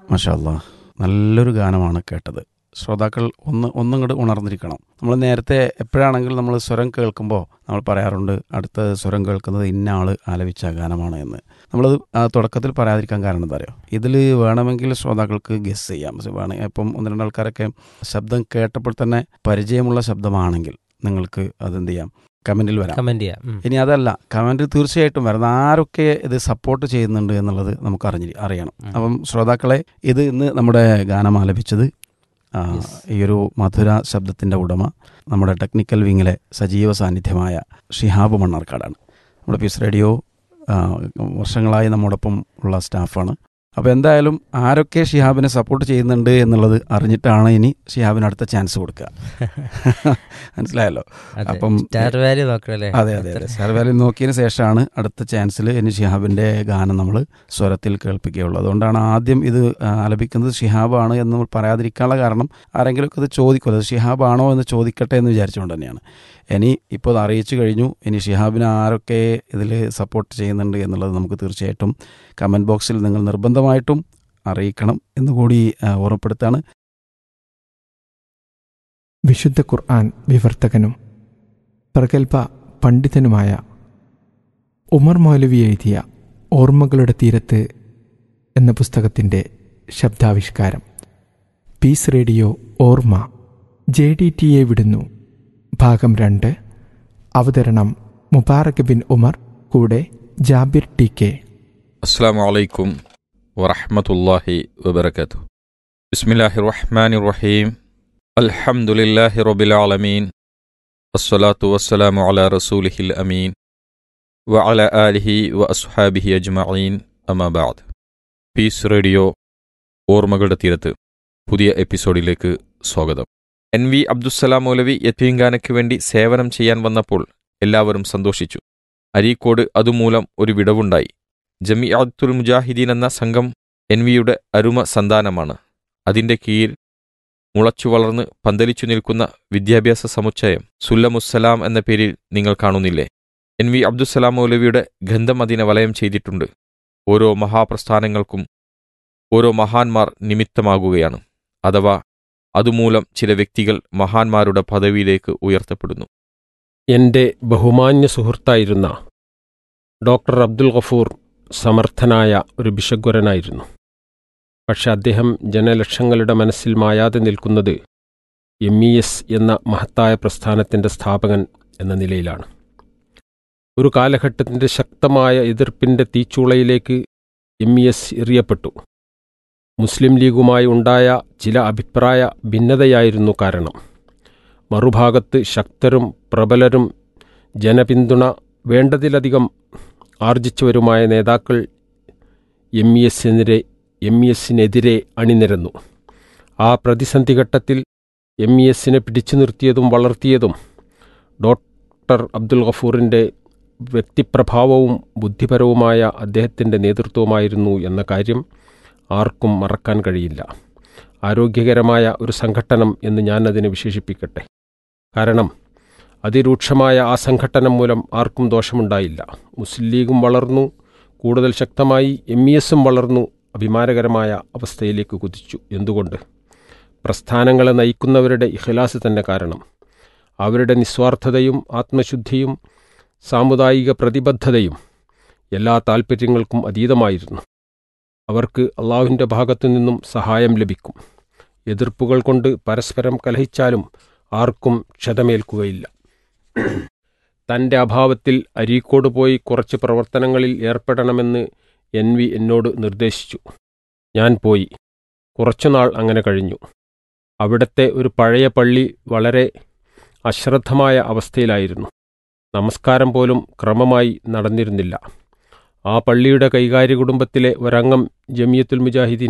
മഷാല്ല നല്ലൊരു ഗാനമാണ് കേട്ടത് ശ്രോതാക്കൾ ഒന്ന് ഒന്നും കൂടെ ഉണർന്നിരിക്കണം നമ്മൾ നേരത്തെ എപ്പോഴാണെങ്കിലും നമ്മൾ സ്വരം കേൾക്കുമ്പോൾ നമ്മൾ പറയാറുണ്ട് അടുത്ത സ്വരം കേൾക്കുന്നത് ഇന്ന ആൾ ആലപിച്ച ഗാനമാണ് എന്ന് നമ്മളത് ആ തുടക്കത്തിൽ പറയാതിരിക്കാൻ കാരണം എന്താ അറിയോ ഇതിൽ വേണമെങ്കിൽ ശ്രോതാക്കൾക്ക് ഗസ് ചെയ്യാം വേണമെങ്കിൽ ഇപ്പം ഒന്ന് രണ്ട് ആൾക്കാരൊക്കെ ശബ്ദം കേട്ടപ്പോൾ തന്നെ പരിചയമുള്ള ശബ്ദമാണെങ്കിൽ നിങ്ങൾക്ക് അതെന്ത് ചെയ്യാം കമൻറ്റിൽ വരാം കമന്റ് ചെയ്യാം ഉം. ഇനി അതല്ല കമൻറ്റ് തീർച്ചയായിട്ടും വരുന്ന ആരൊക്കെ ഇത് സപ്പോർട്ട് ചെയ്യുന്നുണ്ട് എന്നുള്ളത് നമുക്ക് അറിഞ്ഞി അറിയണം ഉം. അപ്പം ശ്രോതാക്കളെ ഇത് ഇന്ന് നമ്മുടെ ഗാനം ആലപിച്ചത് ആ, Yes. ഈ ഒരു മധുര ശബ്ദത്തിൻ്റെ ഉടമ നമ്മുടെ ടെക്നിക്കൽ വിങ്ങിലെ സജീവ സാന്നിധ്യമായ ഷിഹാബ് മണ്ണാർക്കാടാണ് നമ്മുടെ പീസ് റേഡിയോ ആ, വർഷങ്ങളായി നമ്മോടൊപ്പം ഉള്ള സ്റ്റാഫാണ് അപ്പോൾ എന്തായാലും ആരൊക്കെ ഷിഹാബിനെ സപ്പോർട്ട് ചെയ്യുന്നുണ്ട് എന്നുള്ളത് അറിഞ്ഞിട്ടാണ് ഇനി ഷിഹാബിന് അടുത്ത ചാൻസ് കൊടുക്കുക മനസ്സിലായല്ലോ അതെ. അപ്പം സ്റ്റാർ വാല്യൂ നോക്കണല്ലേ അതെ അതെ അതെ സർവേലിൽ നോക്കിയതിന് ശേഷമാണ് അടുത്ത ചാൻസിൽ ഇനി ഷിഹാബിൻ്റെ ഗാനം നമ്മൾ സ്വരത്തിൽ കേൾപ്പിക്കുകയുള്ളൂ അതുകൊണ്ടാണ് ആദ്യം ഇത് ആ, ആലപിക്കുന്നത് ഷിഹാബാണ് എന്ന് നമ്മൾ പറയാതിരിക്കാനുള്ള കാരണം ആരെങ്കിലുമൊക്കെ ഇത് ചോദിക്കും അത് ഷിഹാബാണോ എന്ന് ചോദിക്കട്ടെ എന്ന് വിചാരിച്ചുകൊണ്ട് തന്നെയാണ് ഇനി ഇപ്പോൾ അത് അറിയിച്ചു കഴിഞ്ഞു ഇനി ഷിഹാബിനെ ആരൊക്കെ ഇതിൽ സപ്പോർട്ട് ചെയ്യുന്നുണ്ട് എന്നുള്ളത് നമുക്ക് തീർച്ചയായിട്ടും കമൻറ്റ് ബോക്സിൽ നിങ്ങൾ നിർബന്ധമായിട്ടും അറിയിക്കണം എന്നുകൂടി ആ, ഓർമ്മപ്പെടുത്താണ് വിശുദ്ധ ഖുർആൻ വിവർത്തകനും പ്രഗത്ഭ പണ്ഡിതനുമായ ഉമർ മൗലവി എഴുതിയ ഓർമ്മകളുടെ തീരത്ത് എന്ന പുസ്തകത്തിൻ്റെ ശബ്ദാവിഷ്കാരം പീസ് റേഡിയോ ഓർമ്മ ജെ ഡി ടി എ വിടുന്നു ഭാഗം രണ്ട് അവതരണം മുബാറക് ബിൻ ഉമർ കൂടെ Jabir T K السلام عليكم ورحمة الله وبركاته بسم الله الرحمن الرحيم الحمد لله رب العالمين الصلاة والسلام على رسوله الأمين وعلى آله وأصحابه أجمعين أما بعد peace radio ഓർമ്മകളുടെ തീരത്ത് പുതിയ എപ്പിസോഡിലേക്ക് സ്വാഗതം എൻ വി അബ്ദുസ്സലാം മൗലവി യത്തീങ്കാനയ്ക്ക് വേണ്ടി സേവനം ചെയ്യാൻ വന്നപ്പോൾ എല്ലാവരും സന്തോഷിച്ചു അരീക്കോട് അതുമൂലം ഒരു വിടവുണ്ടായി ജമിഅത്തുൽ മുജാഹിദീൻ എന്ന സംഘം എൻ വിയുടെ അരുമ സന്താനമാണ് അതിന്റെ കീഴിൽ മുളച്ചു വളർന്ന് പന്തലിച്ചു നിൽക്കുന്ന വിദ്യാഭ്യാസ സമുച്ചയം സുല്ലമുസ്സലാം എന്ന പേരിൽ നിങ്ങൾ കാണുന്നില്ലേ എൻ വി അബ്ദുസ്സലാം മൗലവിയുടെ ഗന്ധം അതിനെ വലയം ചെയ്തിട്ടുണ്ട് ഓരോ മഹാപ്രസ്ഥാനങ്ങൾക്കും ഓരോ മഹാന്മാർ നിമിത്തമാകുകയാണ് അഥവാ അതുമൂലം ചില വ്യക്തികൾ മഹാന്മാരുടെ പദവിയിലേക്ക് ഉയർത്തപ്പെടുന്നു എൻ്റെ ബഹുമാന്യ സുഹൃത്തായിരുന്ന ഡോക്ടർ അബ്ദുൽ ഗഫൂർ സമർത്ഥനായ ഒരു ബിഷഗ്വരനായിരുന്നു പക്ഷെ അദ്ദേഹം ജനലക്ഷങ്ങളുടെ മനസ്സിൽ മായാതെ നിൽക്കുന്നത് എം ഇ എസ് എന്ന മഹത്തായ പ്രസ്ഥാനത്തിൻ്റെ സ്ഥാപകൻ എന്ന നിലയിലാണ് ഒരു കാലഘട്ടത്തിൻ്റെ ശക്തമായ എതിർപ്പിൻ്റെ തീച്ചൂളയിലേക്ക് എം ഇ എസ് എറിയപ്പെട്ടു മുസ്ലിം ലീഗുമായി ഉണ്ടായ ചില അഭിപ്രായ ഭിന്നതയായിരുന്നു കാരണം മറുഭാഗത്ത് ശക്തരും പ്രബലരും ജനപിന്തുണ വേണ്ടതിലധികം ആർജിച്ചവരുമായ നേതാക്കൾ എം ഇ എസിനെതിരെ എം ഇ എസിനെതിരെ അണിനിരന്നു ആ പ്രതിസന്ധി ഘട്ടത്തിൽ എം ഇ എസിനെ പിടിച്ചു നിർത്തിയതും വളർത്തിയതും ഡോക്ടർ അബ്ദുൽ ഗഫൂറിൻ്റെ വ്യക്തിപ്രഭാവവും ബുദ്ധിപരവുമായ അദ്ദേഹത്തിൻ്റെ നേതൃത്വമായിരുന്നു എന്ന കാര്യം ആർക്കും മറക്കാൻ കഴിയില്ല ആരോഗ്യകരമായ ഒരു സംഘട്ടനം എന്ന് ഞാൻ അതിനെ വിശേഷിപ്പിക്കട്ടെ കാരണം അതിരൂക്ഷമായ ആ സംഘട്ടനം മൂലം ആർക്കും ദോഷമുണ്ടായില്ല മുസ്ലിം ലീഗും വളർന്നു കൂടുതൽ ശക്തമായി എം ഇ എസും വളർന്നു അഭിമാനകരമായ അവസ്ഥയിലേക്ക് കുതിച്ചു എന്തുകൊണ്ട് പ്രസ്ഥാനങ്ങളെ നയിക്കുന്നവരുടെ ഇഖലാസ് തന്നെ കാരണം അവരുടെ നിസ്വാർത്ഥതയും ആത്മശുദ്ധിയും സാമുദായിക പ്രതിബദ്ധതയും എല്ലാ താൽപ്പര്യങ്ങൾക്കും അതീതമായിരുന്നു അവർക്ക് അള്ളാഹുവിൻ്റെ ഭാഗത്തു നിന്നും സഹായം ലഭിക്കും എതിർപ്പുകൾ കൊണ്ട് പരസ്പരം കലഹിച്ചാലും ആർക്കും ക്ഷതമേൽക്കുകയില്ല തൻ്റെ അഭാവത്തിൽ അരീക്കോട് പോയി കുറച്ച് പ്രവർത്തനങ്ങളിൽ ഏർപ്പെടണമെന്ന് എൻ വി എന്നോട് നിർദ്ദേശിച്ചു ഞാൻ പോയി കുറച്ചുനാൾ അങ്ങനെ കഴിഞ്ഞു അവിടത്തെ ഒരു പഴയ പള്ളി വളരെ അശ്രദ്ധമായ അവസ്ഥയിലായിരുന്നു നമസ്കാരം പോലും ക്രമമായി നടന്നിരുന്നില്ല ആ പള്ളിയുടെ കൈകാര്യ കുടുംബത്തിലെ ഒരംഗം ജമിയത്തുൽ മുജാഹിദീൻ